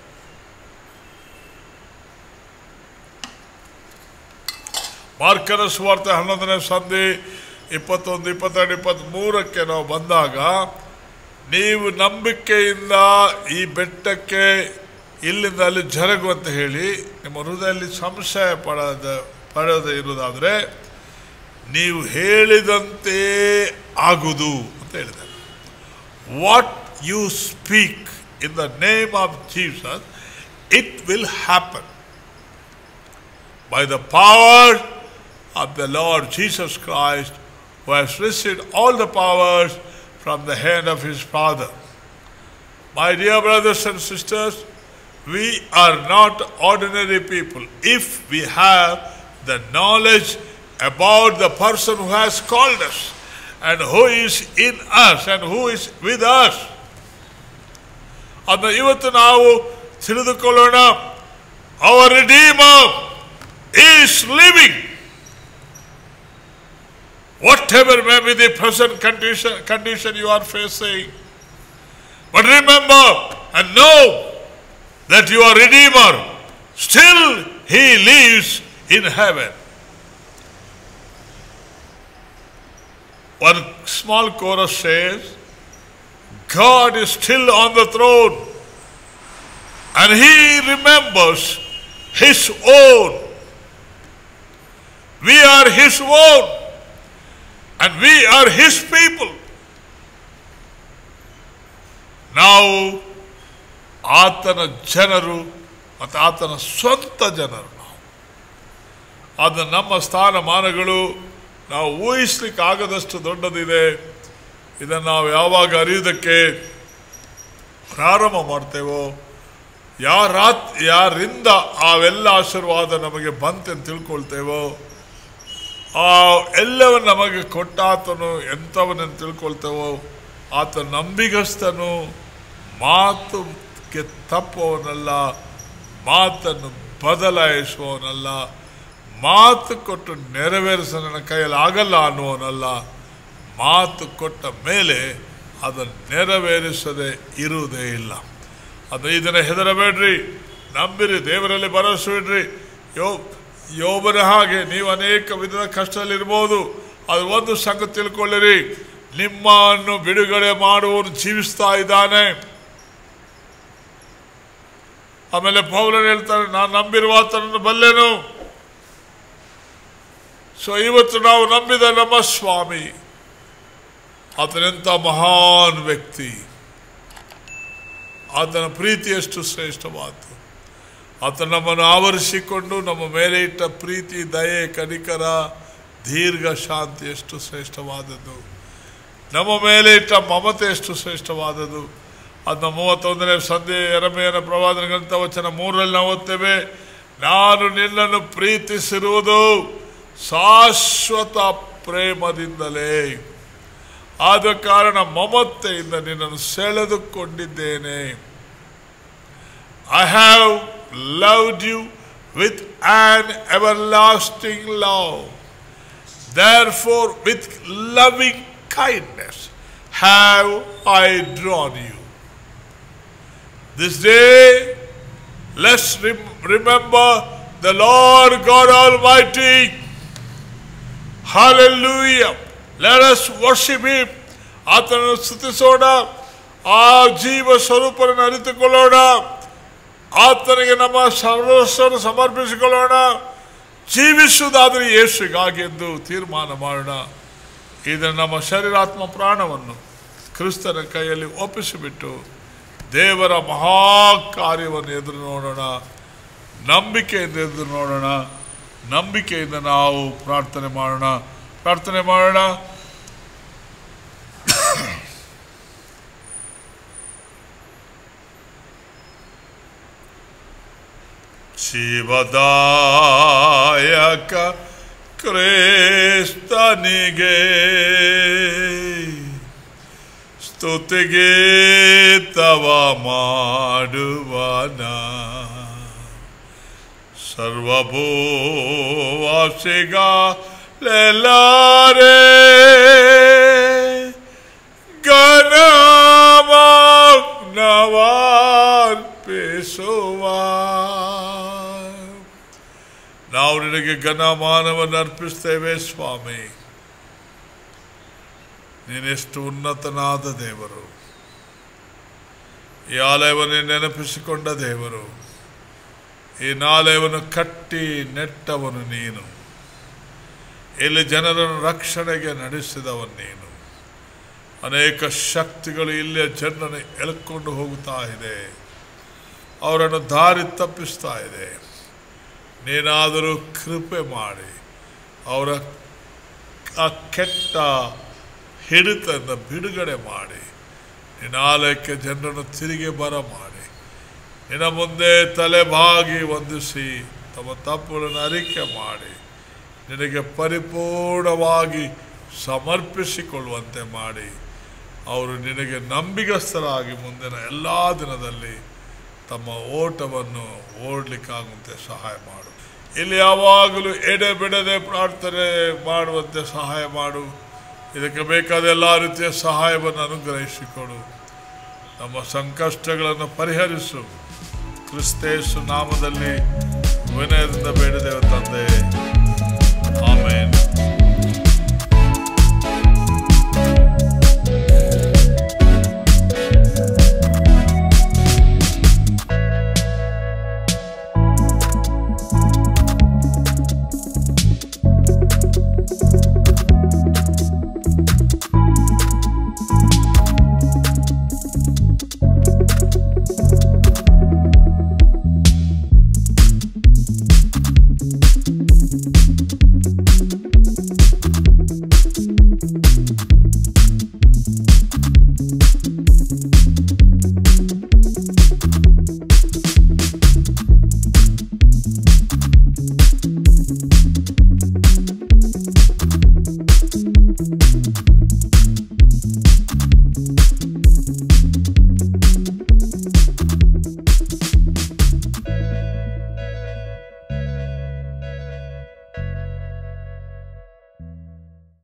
Speaker 1: ಮಾರ್ಕನ ಸುವಾರ್ತೆ ಹನ್ನೊಂದನೇ ಸಂಧಿ ಇಪ್ಪತ್ತೊಂದು ಇಪ್ಪತ್ತೆರಡು ಇಪ್ಪತ್ತ್ಮೂರಕ್ಕೆ ನಾವು ಬಂದಾಗ ನೀವು ನಂಬಿಕೆಯಿಂದ ಈ ಬೆಟ್ಟಕ್ಕೆ ಇಲ್ಲಿಂದ ಅಲ್ಲಿ ಜರಗು ಅಂತ ಹೇಳಿ ನಿಮ್ಮ ಹೃದಯದಲ್ಲಿ ಸಂಶಯ ಪಡದ ಪಡೆದ ಇರುವುದಾದರೆ ನೀವು ಹೇಳಿದಂತೆ ಆಗುವುದು ಅಂತ ಹೇಳಿದ್ದಾರೆ what you speak in the name of Jesus it will happen by the power of the Lord Jesus Christ, who has received all the powers from the hand of his Father. My dear brothers and sisters, we are not ordinary people. If we have the knowledge about the person who has called us and who is in us and who is with us, ಅದನ್ನ ಇವತ್ತು ನಾವು ತಿಳಿದುಕೊಳ್ಳೋಣ our redeemer is living. Whatever may be the present condition, condition you are facing. But remember and know that your Redeemer still He lives in heaven. One small chorus says, God is still on the throne and He remembers His own. We are His own and we are His people. ನಾವು ಆತನ ಜನರು ಮತ್ತು ಆತನ ಸ್ವಂತ ಜನರು ನಾವು ಅದು ನಮ್ಮ ಸ್ಥಾನಮಾನಗಳು ನಾವು ಊಹಿಸ್ಲಿಕ್ಕೆ ಆಗದಷ್ಟು ದೊಡ್ಡದಿದೆ ಇದನ್ನು ನಾವು ಯಾವಾಗ ಅರಿಯುವುದಕ್ಕೆ ಪ್ರಾರಂಭ ಮಾಡ್ತೇವೋ ಯಾರಾತ್ ಯಾರಿಂದ ಅವೆಲ್ಲ ಆಶೀರ್ವಾದ ನಮಗೆ ಬಂತೆಂದು ತಿಳ್ಕೊಳ್ತೇವೋ ಆ ಎಲ್ಲವನ್ನು ನಮಗೆ ಕೊಟ್ಟಾತನು ಎಂಥವನೆಂದು ತಿಳ್ಕೊಳ್ತೇವೋ ಆತ ನಂಬಿಗಸ್ತನು ಮಾತುಗೆ ತಪ್ಪುವವನಲ್ಲ ಮಾತನ್ನು ಬದಲಾಯಿಸುವವನಲ್ಲ ಮಾತು ಕೊಟ್ಟು ನೆರವೇರಿಸ ನನ್ನ ಕೈಯಲ್ಲಿ ಆಗಲ್ಲ ಅನ್ನುವನಲ್ಲ ಮಾತು ಕೊಟ್ಟ ಮೇಲೆ ಅದನ್ನು ನೆರವೇರಿಸದೆ ಇರುವುದೇ ಇಲ್ಲ ಅದು ಇದನ್ನು ಹೆದರಬೇಡ್ರಿ ನಂಬಿರಿ ದೇವರಲ್ಲಿ ಭರವಸೆ ಇಡ್ರಿ ಯೋ ಯೋಬನ ಹಾಗೆ ನೀವು ಅನೇಕ ವಿಧದ ಕಷ್ಟದಲ್ಲಿರ್ಬೋದು ಅದು ಒಂದು ಸಂಗತಿ ತಿಳ್ಕೊಳ್ಳಿರಿ ನಿಮ್ಮನ್ನು ಬಿಡುಗಡೆ ಮಾಡುವವನು ಜೀವಿಸ್ತಾ ಇದ್ದಾನೆ ಆಮೇಲೆ ಪೌಲರು ಹೇಳ್ತಾರೆ ನಾನು ನಂಬಿರುವ ಆತನನ್ನು ಬಲ್ಲೆನು ಸೊ ಇವತ್ತು ನಾವು ನಂಬಿದ ನಮ್ಮ ಸ್ವಾಮಿ ಆತನೆಂಥ ಮಹಾನ್ ವ್ಯಕ್ತಿ ಆತನ ಪ್ರೀತಿ ಎಷ್ಟು ಶ್ರೇಷ್ಠವಾದ್ದು ಆತ ನಮ್ಮನ್ನು ಆವರಿಸಿಕೊಂಡು ನಮ್ಮ ಮೇಲೆ ಇಟ್ಟ ಪ್ರೀತಿ ದಯೆ ಕನಿಕರ ದೀರ್ಘ ಶಾಂತಿ ಎಷ್ಟು ಶ್ರೇಷ್ಠವಾದದ್ದು ನಮ್ಮ ಮೇಲೆ ಇಟ್ಟ ಮಮತೆ ಎಷ್ಟು ಶ್ರೇಷ್ಠವಾದದ್ದು ಅದನ್ನ ಮೂವತ್ತೊಂದನೇ ಸಂಧೆ ಎರಮೆಯನ ಪ್ರವಾದನ ಗ್ರಂಥ ವಚನ ಮೂರರಲ್ಲಿ ನಾವು ಓದ್ತೇವೆ ನಾನು ನಿನ್ನನ್ನು ಪ್ರೀತಿಸಿರುವುದು ಶಾಶ್ವತ ಪ್ರೇಮದಿಂದಲೇ ಆದ ಕಾರಣ ಮಮತೆಯಿಂದ ನಿನ್ನನ್ನು ಸೆಳೆದುಕೊಂಡಿದ್ದೇನೆ I have loved you with an everlasting love. Therefore, with loving kindness have I drawn you. This day, let's rem- remember the Lord God Almighty. Hallelujah. Let us worship Him. ಆತನನ್ನು ಸ್ತುತಿಸೋಣ ಆ ಜೀವ ಸ್ವರೂಪವನ್ನು ಅರಿತುಕೊಳ್ಳೋಣ ಆತನಿಗೆ ನಮ್ಮ ಸರ್ವಸ್ವವನ್ನು ಸಮರ್ಪಿಸಿಕೊಳ್ಳೋಣ ಜೀವಿಸುವುದಾದರೆ ಯೇಸುಗಾಗಿ ಎಂದು ತೀರ್ಮಾನ ಮಾಡೋಣ ಇದನ್ನು ನಮ್ಮ ಶರೀರಾತ್ಮ ಪ್ರಾಣವನ್ನು ಕ್ರಿಸ್ತನ ಕೈಯಲ್ಲಿ ಒಪ್ಪಿಸಿಬಿಟ್ಟು ದೇವರ ಮಹಾ ಕಾರ್ಯವನ್ನು ಎದುರು ನೋಡೋಣ ನಂಬಿಕೆಯಿಂದ ಎದುರು ನೋಡೋಣ ನಂಬಿಕೆಯಿಂದ ನಾವು ಪ್ರಾರ್ಥನೆ ಮಾಡೋಣ ಪ್ರಾರ್ಥನೆ ಮಾಡೋಣ ಶಿವದಾಯಕ ಕ್ರಿಸ್ತನಿಗೆ ಸ್ತುತಿಗೆ ತವ ಮಾಡುವನ ಸರ್ವಭೂವಾಸಿಗ ಲೆಲ್ಲಾರೆ ಗಣಮಾನವಾರ್ಪಿಸುವ ನಾವು ನಿನಗೆ ಘನಮಾನವನ್ನು ಅರ್ಪಿಸ್ತೇವೆ ಸ್ವಾಮಿ ನೀನೆಷ್ಟು ಉನ್ನತನಾದ ದೇವರು ಈ ಆಲಯವನ್ನು ನೆನಪಿಸಿಕೊಂಡ ದೇವರು ಈ ನಾಲಯವನ್ನು ಕಟ್ಟಿ ನೆಟ್ಟವನು ನೀನು ಇಲ್ಲಿ ಜನರನ್ನು ರಕ್ಷಣೆಗೆ ನಡೆಸಿದವನು ನೀನು ಅನೇಕ ಶಕ್ತಿಗಳು ಇಲ್ಲಿಯ ಜನರನ್ನು ಎಳ್ಕೊಂಡು ಹೋಗುತ್ತಾ ಇದೆ ಅವರನ್ನು ದಾರಿ ತಪ್ಪಿಸ್ತಾ ಇದೆ ನೀನಾದರೂ ಕೃಪೆ ಮಾಡಿ ಅವರ ಆ ಕೆಟ್ಟ ಹಿಡಿತದಿಂದ ಬಿಡುಗಡೆ ಮಾಡಿ ನಿನ್ನ ಆಲಯಕ್ಕೆ ಜನರನ್ನು ತಿರುಗಿ ಬರ ಮಾಡಿ ನಿನ್ನ ಮುಂದೆ ತಲೆಬಾಗಿ ವಂದಿಸಿ ತಮ್ಮ ತಪ್ಪುಗಳನ್ನು ಅರಿಕೆ ಮಾಡಿ ನಿನಗೆ ಪರಿಪೂರ್ಣವಾಗಿ ಸಮರ್ಪಿಸಿಕೊಳ್ಳುವಂತೆ ಮಾಡಿ ಅವರು ನಿನಗೆ ನಂಬಿಗಸ್ತರಾಗಿ ಮುಂದಿನ ಎಲ್ಲ ದಿನದಲ್ಲಿ ತಮ್ಮ ಓಟವನ್ನು ಓಡಲಿಕ್ಕಾಗುವಂತೆ ಸಹಾಯ ಮಾಡು ಇಲ್ಲಿ ಯಾವಾಗಲೂ ಎಡೆ ಬಿಡದೆ ಪ್ರಾರ್ಥನೆ ಮಾಡುವಂತೆ ಸಹಾಯ ಮಾಡು ಇದಕ್ಕೆ ಬೇಕಾದ ಎಲ್ಲ ರೀತಿಯ ಸಹಾಯವನ್ನು ಅನುಗ್ರಹಿಸಿಕೊಡು ನಮ್ಮ ಸಂಕಷ್ಟಗಳನ್ನು ಪರಿಹರಿಸು ಕ್ರಿಸ್ತೇಸು ನಾಮದಲ್ಲಿ ವಿನಯದಿಂದ ಬೇಡಿದೆವು ತಂದೆ ಆಮೇನ್